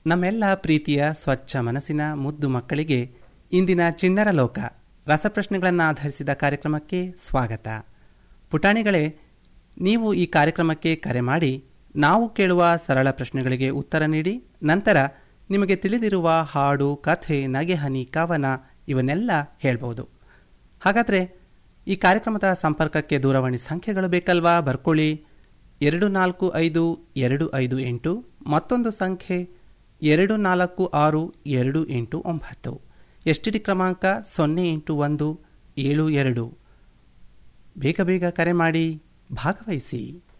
ನಮ್ಮೆಲ್ಲ ಪ್ರೀತಿಯ ಸ್ವಚ್ಛ ಮನಸ್ಸಿನ ಮುದ್ದು ಮಕ್ಕಳಿಗೆ ಇಂದಿನ ಚಿಣ್ಣರ ಲೋಕ ರಸಪ್ರಶ್ನೆಗಳನ್ನು ಆಧರಿಸಿದ ಕಾರ್ಯಕ್ರಮಕ್ಕೆ ಸ್ವಾಗತ ಪುಟಾಣಿಗಳೇ ನೀವು ಈ ಕಾರ್ಯಕ್ರಮಕ್ಕೆ ಕರೆ ಮಾಡಿ ನಾವು ಕೇಳುವ ಸರಳ ಪ್ರಶ್ನೆಗಳಿಗೆ ಉತ್ತರ ನೀಡಿ ನಂತರ ನಿಮಗೆ ತಿಳಿದಿರುವ ಹಾಡು ಕಥೆ ನಗೆಹನಿ ಕವನ ಇವನ್ನೆಲ್ಲ ಹೇಳ್ಬೋದು ಹಾಗಾದರೆ ಈ ಕಾರ್ಯಕ್ರಮದ ಸಂಪರ್ಕಕ್ಕೆ ದೂರವಾಣಿ ಸಂಖ್ಯೆಗಳು ಬೇಕಲ್ವಾ ಬರ್ಕೊಳ್ಳಿ ಎರಡು ನಾಲ್ಕು ಐದು ಎರಡು ಐದು ಎಂಟು ಮತ್ತೊಂದು ಸಂಖ್ಯೆ ಎರಡು ನಾಲ್ಕು ಆರು ಎರಡು ಎಂಟು ಒಂಬತ್ತು ಎಸ್ ಟಿ ಡಿ ಕ್ರಮಾಂಕ ಸೊನ್ನೆ ಎಂಟು ಒಂದು ಏಳು ಎರಡು ಬೇಗ ಬೇಗ ಕರೆ ಮಾಡಿ ಭಾಗವಹಿಸಿ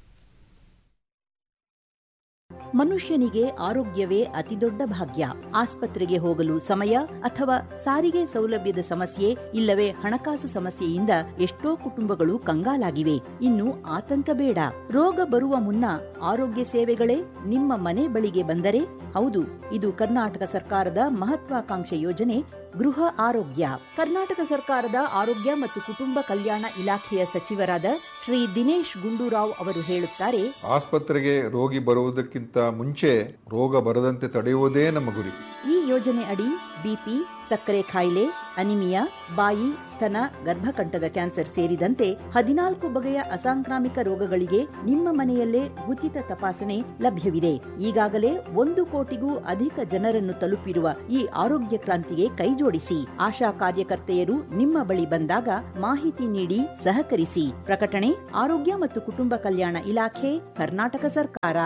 ಮನುಷ್ಯನಿಗೆ ಆರೋಗ್ಯವೇ ಅತಿದೊಡ್ಡ ಭಾಗ್ಯ ಆಸ್ಪತ್ರೆಗೆ ಹೋಗಲು ಸಮಯ ಅಥವಾ ಸಾರಿಗೆ ಸೌಲಭ್ಯದ ಸಮಸ್ಯೆ ಇಲ್ಲವೇ ಹಣಕಾಸು ಸಮಸ್ಯೆಯಿಂದ ಎಷ್ಟೋ ಕುಟುಂಬಗಳು ಕಂಗಾಲಾಗಿವೆ ಇನ್ನು ಆತಂಕ ಬೇಡ ರೋಗ ಬರುವ ಮುನ್ನ ಆರೋಗ್ಯ ಸೇವೆಗಳೇ ನಿಮ್ಮ ಮನೆ ಬಳಿಗೆ ಬಂದರೆ ಹೌದು ಇದು ಕರ್ನಾಟಕ ಸರ್ಕಾರದ ಮಹತ್ವಾಕಾಂಕ್ಷೆ ಯೋಜನೆ ಗೃಹ ಆರೋಗ್ಯ ಕರ್ನಾಟಕ ಸರ್ಕಾರದ ಆರೋಗ್ಯ ಮತ್ತು ಕುಟುಂಬ ಕಲ್ಯಾಣ ಇಲಾಖೆಯ ಸಚಿವರಾದ ಶ್ರೀ ದಿನೇಶ್ ಗುಂಡೂರಾವ್ ಅವರು ಹೇಳುತ್ತಾರೆ ಆಸ್ಪತ್ರೆಗೆ ರೋಗಿ ಬರುವುದಕ್ಕಿಂತ ಮುಂಚೆ ರೋಗ ಬರದಂತೆ ತಡೆಯುವುದೇ ನಮ್ಮ ಗುರಿ ಈ ಯೋಜನೆ ಅಡಿ ಬಿಪಿ ಸಕ್ಕರೆ ಕಾಯಿಲೆ ಅನಿಮಿಯಾ ಬಾಯಿ ಸ್ತನ ಗರ್ಭಕಂಠದ ಕ್ಯಾನ್ಸರ್ ಸೇರಿದಂತೆ ಹದಿನಾಲ್ಕು ಬಗೆಯ ಅಸಾಂಕ್ರಾಮಿಕ ರೋಗಗಳಿಗೆ ನಿಮ್ಮ ಮನೆಯಲ್ಲೇ ಉಚಿತ ತಪಾಸಣೆ ಲಭ್ಯವಿದೆ ಈಗಾಗಲೇ ಒಂದು ಕೋಟಿಗೂ ಅಧಿಕ ಜನರನ್ನು ತಲುಪಿರುವ ಈ ಆರೋಗ್ಯ ಕ್ರಾಂತಿಗೆ ಕೈಜೋಡಿಸಿ ಆಶಾ ಕಾರ್ಯಕರ್ತೆಯರು ನಿಮ್ಮ ಬಳಿ ಬಂದಾಗ ಮಾಹಿತಿ ನೀಡಿ ಸಹಕರಿಸಿ ಪ್ರಕಟಣೆ ಆರೋಗ್ಯ ಮತ್ತು ಕುಟುಂಬ ಕಲ್ಯಾಣ ಇಲಾಖೆ ಕರ್ನಾಟಕ ಸರ್ಕಾರ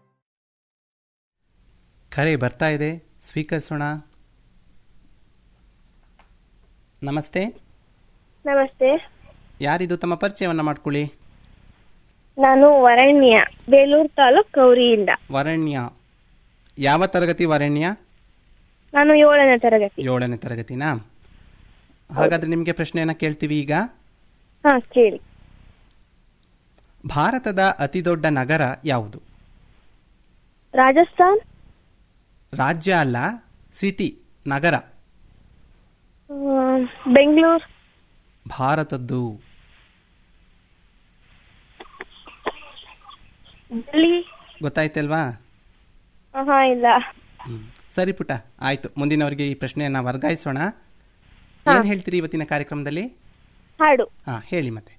ಕರೆ ಬರ್ತಾ ಇದೆ ಸ್ವೀಕರಿಸೋಣ ನಮಸ್ತೆ ನಮಸ್ತೆ ಯಾರಿದು ತಮ್ಮ ಪರಿಚಯವನ್ನು ಮಾಡ್ಕೊಳ್ಳಿ ನಾನು ವರಣ್ಯ ಬೇಲೂರು ತಾಲೂಕ್ ಗೌರಿಯಿಂದ ವರಣ್ಯ ಯಾವ ತರಗತಿ ವರಣ್ಯ ನಾನು ಏಳನೇ ತರಗತಿ ಏಳನೇ ತರಗತಿನಾ ಹಾಗಾದ್ರೆ ನಿಮಗೆ ಪ್ರಶ್ನೆಯನ್ನ ಕೇಳ್ತೀವಿ ಈಗ ಹಾ ಕೇಳಿ ಭಾರತದ ಅತಿದೊಡ್ಡ ನಗರ ಯಾವುದು ರಾಜಸ್ಥಾನ್ ರಾಜ್ಯ ಅಲ್ಲ ಸಿಟಿ ನಗರ ಬೆಂಗಳೂರು ಭಾರತದ್ದು ಡೆಲ್ಲಿ ಗೊತ್ತಾಯ್ತಲ್ವಾ ಹಾ ಇಲ್ಲ ಹ್ಮ್. ಸರಿ ಪುಟ ಆಯ್ತು ಮುಂದಿನವರಿಗೆ ಈ ಪ್ರಶ್ನೆಯನ್ನ ವರ್ಗಾಯಿಸೋಣ ಏನ್ ಹೇಳ್ತೀರಿ ಇವತ್ತಿನ ಕಾರ್ಯಕ್ರಮದಲ್ಲಿ ಹಾಡು ಹಾ ಹೇಳಿ ಮತ್ತೆ